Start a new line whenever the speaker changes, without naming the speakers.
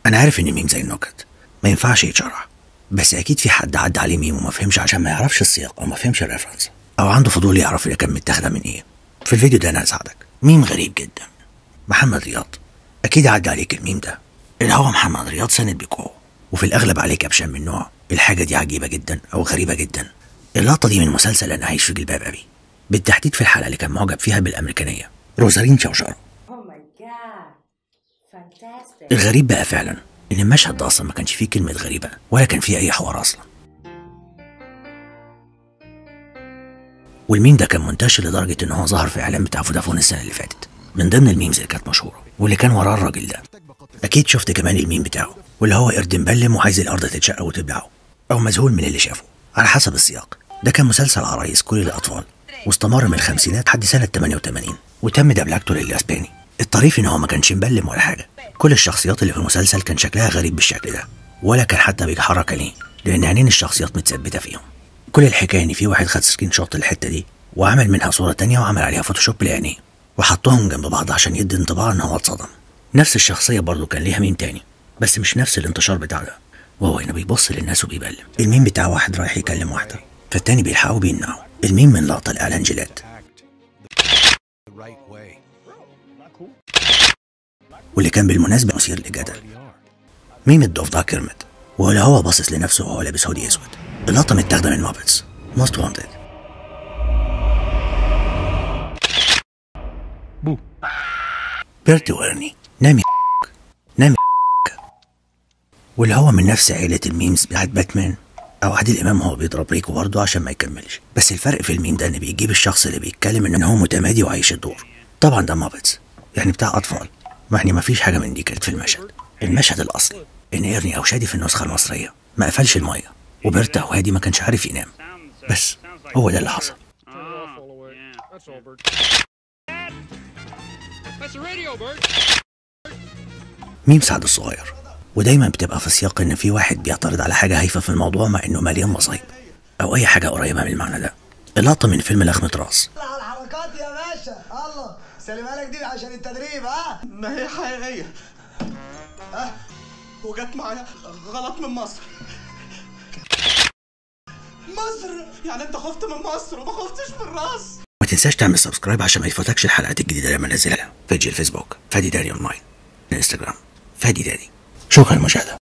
انا عارف ان ميم زي النكت ما ينفعش يتشرح بس اكيد في حد عدى عليه ميم وما فهمش عشان ما يعرفش السياق او ما فهمش الريفرنس او عنده فضول يعرف اذا كان متاخده من ايه في الفيديو ده انا هساعدك ميم غريب جدا محمد رياض اكيد عدى عليك الميم ده اللي هو محمد رياض سند بقوه وفي الاغلب عليه كابشن من نوع الحاجه دي عجيبه جدا او غريبه جدا اللقطه دي من مسلسل انا عايش في جلباب ابي بالتحديد في الحلقه اللي كان معجب فيها بالامريكانيه روزالين شوشره
Oh my god. Fantastic.
الغريب بقى فعلا ان المشهد ده اصلا ما كانش فيه كلمه غريبه ولا كان فيه اي حوار اصلا والميم ده كان منتشر لدرجه ان هو ظهر في اعلان بتاع فودافون السنه اللي فاتت من ضمن الميمز اللي كانت مشهوره واللي كان وراه الراجل ده اكيد شفت كمان الميم بتاعه واللي هو قرد مبلم وعايز الارض تتشق وتبلعه او مذهول من اللي شافه على حسب السياق ده كان مسلسل عرايس كل الاطفال واستمر من الخمسينات لحد سنه 88 وتم دبلجته للاسباني الطريف ان هو ما كانش مبلم ولا حاجه كل الشخصيات اللي في المسلسل كان شكلها غريب بالشكل ده ولا كان حتى بيتحرك عينيه لان عينين الشخصيات متثبته فيهم كل الحكايه ان في واحد خد سكرين شوت للحته دي وعمل منها صوره تانية وعمل عليها فوتوشوب لعينيه وحطهم جنب بعض عشان يدي انطباع ان هو اتصدم نفس الشخصيه برضه كان ليها ميم تاني بس مش نفس الانتشار بتاع ده وهو هنا بيبص للناس وبيبلم الميم بتاع واحد رايح يكلم واحده فالتاني بيلحقه وبيمنعه الميم من لقطه لاعلان جيلات
the right way.
واللي كان بالمناسبه مثير للجدل ميم الضفدع كرمت ولا هو باصص لنفسه وهو لابس هودي اسود اللقطه متاخده من مابتس موست وانتد
بو.
بيرتي وارني نامي نامي واللي هو من نفس عيلة الميمز بتاعت باتمان أو عادل إمام هو بيضرب ريكو برضه عشان ما يكملش بس الفرق في الميم ده إن بيجيب الشخص اللي بيتكلم إن هو متمادي وعايش الدور طبعا ده مابتس يعني بتاع أطفال يعني ما فيش حاجة من دي كانت في المشهد المشهد الأصلي إن إيرني أو شادي في النسخة المصرية ما قفلش المية وبرتا وهادي ما كانش عارف ينام بس هو ده اللي حصل
That's all, Bert. That's the radio, Bert.
ميم سعد الصغير ودايما بتبقى في سياق ان في واحد بيعترض على حاجه هايفه في الموضوع مع انه مليان مصايب او اي حاجه قريبه من المعنى ده اللقطه من فيلم لخمه راس
على الحركات يا باشا الله سلمها لك دي عشان التدريب ها
ما هي حقيقية أه وجت معايا غلط من مصر
مصر
يعني انت خفت من مصر وما خفتش من راس
ما تنساش تعمل سبسكرايب عشان ما يفوتكش الحلقات الجديده لما انزلها فيديو الفيسبوك فادي داني اونلاين الانستجرام فادي داني شكرا للمشاهده